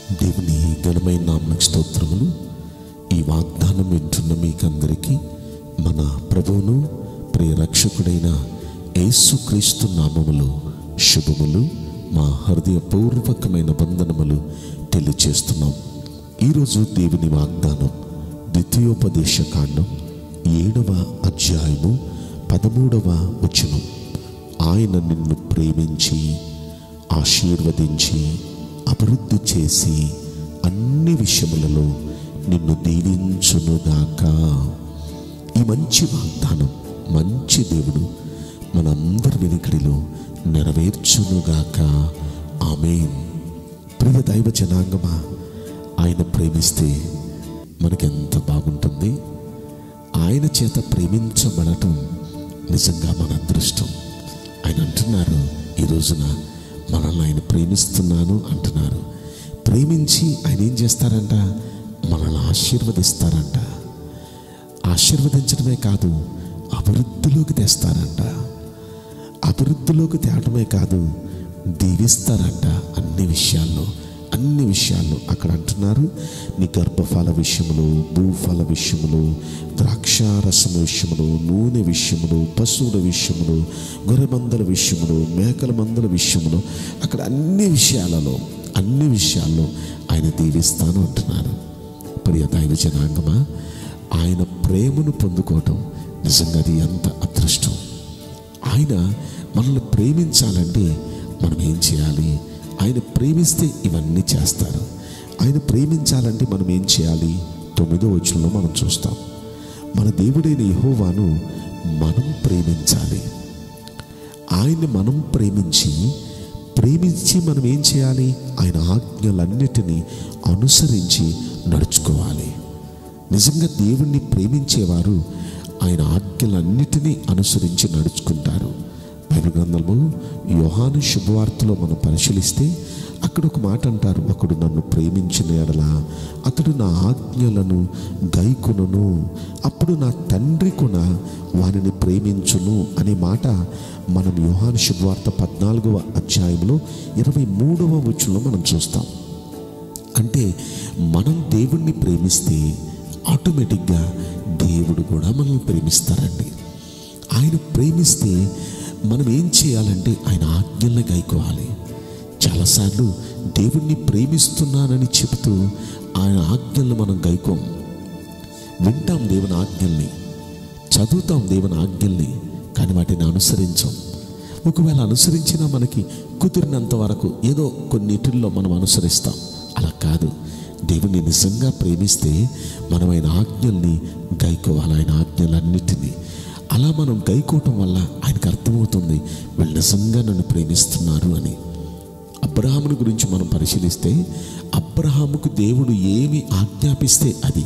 దేవుని ఘనమైన నామకు స్తోత్రములు ఈ వాగ్దానం వింటున్న మీకందరికీ మన ప్రభువును ప్రియ రక్షకుడైన యేసుక్రీస్తు నామములో శుభములు మా హృదయపూర్వకమైన వందనములు తెలియచేస్తున్నాం ఈరోజు దేవుని వాగ్దానం ద్వితీయోపదేశ కాండం ఏడవ అధ్యాయము పదమూడవ వచనం ఆయన నిన్ను ప్రేమించి ఆశీర్వదించి అభివృద్ధి చేసి అన్ని విషయములలో నిన్ను దీవించునుగాక ఈ మంచి వాగ్దానం మంచి దేవుడు మనందరి వెనుకడిలో నెరవేర్చునుగాక ఆమెన్ ప్రియ దైవ జనాంగమా ఆయన ప్రేమిస్తే మనకెంత బాగుంటుంది ఆయన చేత ప్రేమించబడటం నిజంగా మన అదృష్టం ఆయన అంటున్నారు ఈ రోజున మనల్ని ఆయన ప్రేమిస్తున్నాను అంటున్నారు ప్రేమించి ఆయన ఏం చేస్తారంట మనల్ని ఆశీర్వదిస్తారంట ఆశీర్వదించడమే కాదు అభివృద్ధిలోకి తెస్తారంట అభివృద్ధిలోకి తేవటమే కాదు దీవిస్తారంట అన్ని విషయాల్లో అన్ని విషయాల్లో అక్కడ అంటున్నారు నీ గర్భఫల విషయములు భూఫల విషయములు ద్రాక్షారసము విషయములు నూనె విషయములు పశువుల విషయములు గొర్రె మందల విషయములు మేకల మందల విషయములు అక్కడ అన్ని విషయాలలో అన్ని విషయాల్లో ఆయన దీవిస్తాను అంటున్నారు ప్రియ దైవ జనాంగమా ఆయన ప్రేమను పొందుకోవటం నిజంగా అది ఎంత అదృష్టం ఆయన మనల్ని ప్రేమించాలంటే మనం ఏం చేయాలి ఆయన ప్రేమిస్తే ఇవన్నీ చేస్తారు ఆయన ప్రేమించాలంటే మనం ఏం చేయాలి తొమ్మిదో వచనంలో మనం చూస్తాం మన దేవుడైన యెహోవాను మనం ప్రేమించాలి ఆయన్ని మనం ప్రేమించి ప్రేమించి మనం ఏం చేయాలి ఆయన ఆజ్ఞలన్నిటినీ అనుసరించి నడుచుకోవాలి నిజంగా దేవుణ్ణి ప్రేమించేవారు ఆయన ఆజ్ఞలన్నిటినీ అనుసరించి నడుచుకుంటారు బైబిల్ గ్రంథము యోహాను శుభవార్తలో మనం పరిశీలిస్తే అక్కడ ఒక మాట అంటారు ఒకడు నన్ను ప్రేమించిన ఎడల అతడు నా ఆజ్ఞలను గైకొనును అప్పుడు నా తండ్రి కూడా వారిని ప్రేమించును అనే మాట మనం యోహాను శుభవార్త పద్నాలుగవ అధ్యాయంలో ఇరవై మూడవ వచ్చులో మనం చూస్తాం అంటే మనం దేవుణ్ణి ప్రేమిస్తే ఆటోమేటిక్గా దేవుడు కూడా మనల్ని ప్రేమిస్తారండి ఆయన ప్రేమిస్తే మనం ఏం చేయాలంటే ఆయన ఆజ్ఞల్ని గైకోవాలి చాలాసార్లు దేవుణ్ణి ప్రేమిస్తున్నానని చెబుతూ ఆయన ఆజ్ఞల్ని మనం గైకోం వింటాం దేవుని ఆజ్ఞల్ని చదువుతాం దేవుని ఆజ్ఞల్ని కానీ వాటిని అనుసరించాం ఒకవేళ అనుసరించినా మనకి కుదిరినంత వరకు ఏదో కొన్నిటిల్లో మనం అనుసరిస్తాం అలా కాదు దేవుని నిజంగా ప్రేమిస్తే మనం ఆయన ఆజ్ఞల్ని గైకోవాలి ఆయన ఆజ్ఞలన్నిటినీ అలా మనం గైకోవటం వల్ల ఆయనకు అర్థమవుతుంది వీళ్ళు నిజంగా నన్ను ప్రేమిస్తున్నారు అని అబ్రహాముని గురించి మనం పరిశీలిస్తే అబ్రహాముకు దేవుడు ఏమి ఆజ్ఞాపిస్తే అది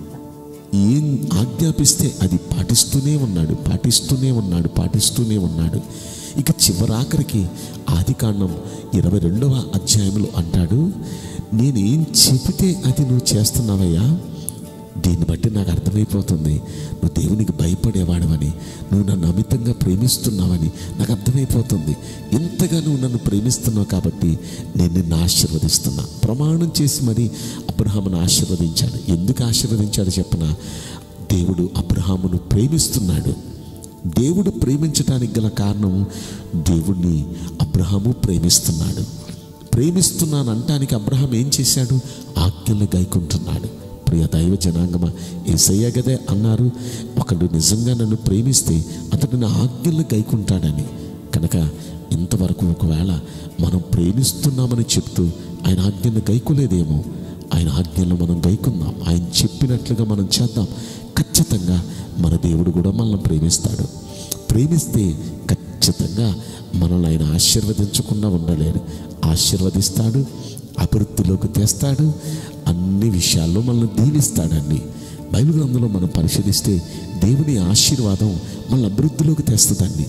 ఏం ఆజ్ఞాపిస్తే అది పాటిస్తూనే ఉన్నాడు పాటిస్తూనే ఉన్నాడు పాటిస్తూనే ఉన్నాడు ఇక చివరాఖరికి ఆది కాండం ఇరవై రెండవ అధ్యాయంలో అంటాడు నేనేం చెబితే అది నువ్వు చేస్తున్నావయ్యా దీన్ని బట్టి నాకు అర్థమైపోతుంది నువ్వు దేవునికి భయపడేవాడవని నువ్వు నన్ను అమితంగా ప్రేమిస్తున్నావని నాకు అర్థమైపోతుంది ఇంతగా నువ్వు నన్ను ప్రేమిస్తున్నావు కాబట్టి నేను నిన్ను ఆశీర్వదిస్తున్నా ప్రమాణం చేసి మరి అబ్రహామును ఆశీర్వదించాడు ఎందుకు ఆశీర్వదించాడు చెప్పన దేవుడు అబ్రహామును ప్రేమిస్తున్నాడు దేవుడు ప్రేమించడానికి గల కారణం దేవుణ్ణి అబ్రహాము ప్రేమిస్తున్నాడు ప్రేమిస్తున్నాను అంటానికి అబ్రహాం ఏం చేశాడు ఆజ్ఞలు గైకుంటున్నాడు ప్రియ దైవ జనాంగమా ఏసయ్య గదే అన్నారు ఒకడు నిజంగా నన్ను ప్రేమిస్తే అతడు నా ఆజ్ఞలు గైకుంటాడని కనుక ఇంతవరకు ఒకవేళ మనం ప్రేమిస్తున్నామని చెప్తూ ఆయన ఆజ్ఞను గైకోలేదేమో ఆయన ఆజ్ఞలను మనం గైకుందాం ఆయన చెప్పినట్లుగా మనం చేద్దాం ఖచ్చితంగా మన దేవుడు కూడా మనల్ని ప్రేమిస్తాడు ప్రేమిస్తే ఖచ్చితంగా మనల్ని ఆయన ఆశీర్వదించకుండా ఉండలేడు ఆశీర్వదిస్తాడు అభివృద్ధిలోకి తెస్తాడు అన్ని విషయాల్లో మనల్ని దీవిస్తాడండి బైబిల్ గ్రంథంలో మనం పరిశీలిస్తే దేవుని ఆశీర్వాదం మనల్ని అభివృద్ధిలోకి తెస్తుందండి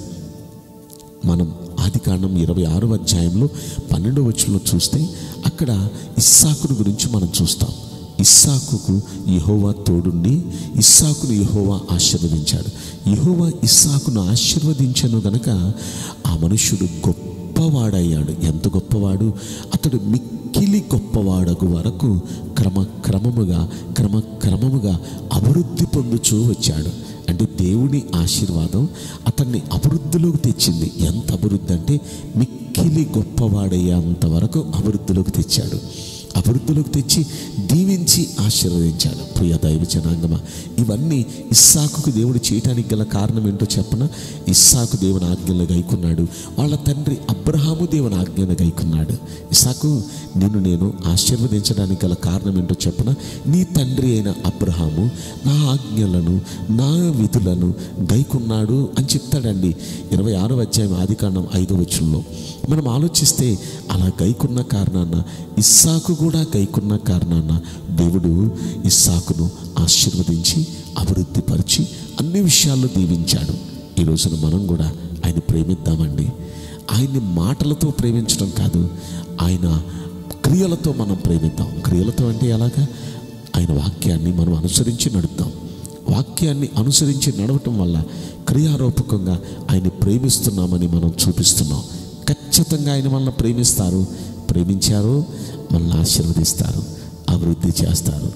మనం ఆది కాండం ఇరవై ఆరో అధ్యాయంలో పన్నెండవ వచ్చంలో చూస్తే అక్కడ ఇస్సాకును గురించి మనం చూస్తాం ఇస్సాకుకు యెహోవా తోడుండి ఇస్సాకును యెహోవా ఆశీర్వదించాడు యెహోవా ఇస్సాకును ఆశీర్వదించను గనక ఆ మనుష్యుడు గొప్ప గొప్పవాడయ్యాడు ఎంత గొప్పవాడు అతడు మిక్కిలి గొప్పవాడగు వరకు క్రమక్రమముగా క్రమక్రమముగా అభివృద్ధి పొందుచూ వచ్చాడు అంటే దేవుని ఆశీర్వాదం అతన్ని అభివృద్ధిలోకి తెచ్చింది ఎంత అభివృద్ధి అంటే మిక్కిలి గొప్పవాడయ్యేంత వరకు అభివృద్ధిలోకి తెచ్చాడు అభివృద్ధిలోకి తెచ్చి దీవించి ఆశీర్వదించాడు ప్రియ దైవ జనాంగమా ఇవన్నీ ఇస్సాకుకు దేవుడు చేయటానికి గల కారణం ఏంటో చెప్పన ఇస్సాకు దేవుని ఆజ్ఞలు గైకున్నాడు వాళ్ళ తండ్రి అబ్రహాము దేవుని ఆజ్ఞను గైకున్నాడు ఇస్సాకు నిన్ను నేను ఆశీర్వదించడానికి గల కారణం ఏంటో చెప్పన నీ తండ్రి అయిన అబ్రహాము నా ఆజ్ఞలను నా విధులను గైకున్నాడు అని చెప్తాడండి ఇరవై ఆరో అధ్యాయం ఆదికాండం ఐదో వచ్చంలో మనం ఆలోచిస్తే అలా గైకున్న కారణాన ఇస్సాకు కూడా గైకున్న కారణాన దేవుడు ఇస్సాకును ఆశీర్వదించి అభివృద్ధిపరిచి అన్ని విషయాల్లో దీవించాడు ఈ రోజున మనం కూడా ఆయన ప్రేమిద్దామండి ఆయన్ని మాటలతో ప్రేమించడం కాదు ఆయన క్రియలతో మనం ప్రేమిద్దాం క్రియలతో అంటే ఎలాగా ఆయన వాక్యాన్ని మనం అనుసరించి నడుద్దాం వాక్యాన్ని అనుసరించి నడవటం వల్ల క్రియారూపకంగా ఆయన ప్రేమిస్తున్నామని మనం చూపిస్తున్నాం ఖచ్చితంగా ఆయన మనల్ని ప్రేమిస్తారు ప్రేమించారు మనల్ని ఆశీర్వదిస్తారు అభివృద్ధి చేస్తారు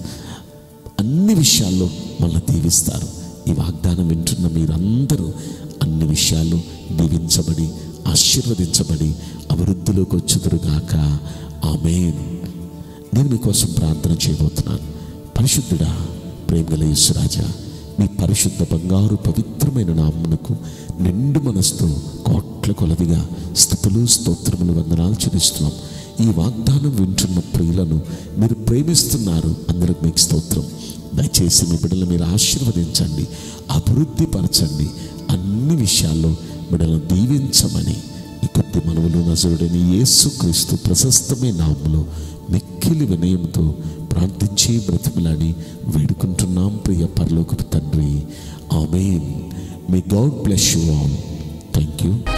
అన్ని విషయాల్లో మనల్ని దీవిస్తారు ఈ వాగ్దానం వింటున్న మీరందరూ అన్ని విషయాలు దీవించబడి ఆశీర్వదించబడి అభివృద్ధిలోకి వచ్చుదురుగాక ఆమెన్ నేను మీకోసం ప్రార్థన చేయబోతున్నాను పరిశుద్ధుడా ప్రేమగల యేసురాజా మీ పరిశుద్ధ బంగారు పవిత్రమైన నామ్మునకు నిండు మనసుతో కోట్ల కొలదిగా స్థుతులు స్తోత్రములు వందనాలు చెల్లిస్తున్నాం ఈ వాగ్దానం వింటున్న ప్రియులను మీరు ప్రేమిస్తున్నారు అందరికి మీకు స్తోత్రం దయచేసి మీ బిడ్డలు మీరు ఆశీర్వదించండి అభివృద్ధి పరచండి అన్ని విషయాల్లో బిడ్డలను దీవించమని ఈ కొద్ది మనవులు నజరుడని యేసు క్రీస్తు ప్రశస్తమైన నామములో మిక్కిలి వినయంతో ప్రార్థించి బ్రతిమలాడి వేడుకుంటున్నాం ప్రియ పరలోకపు తండ్రి amen may God bless you all thank you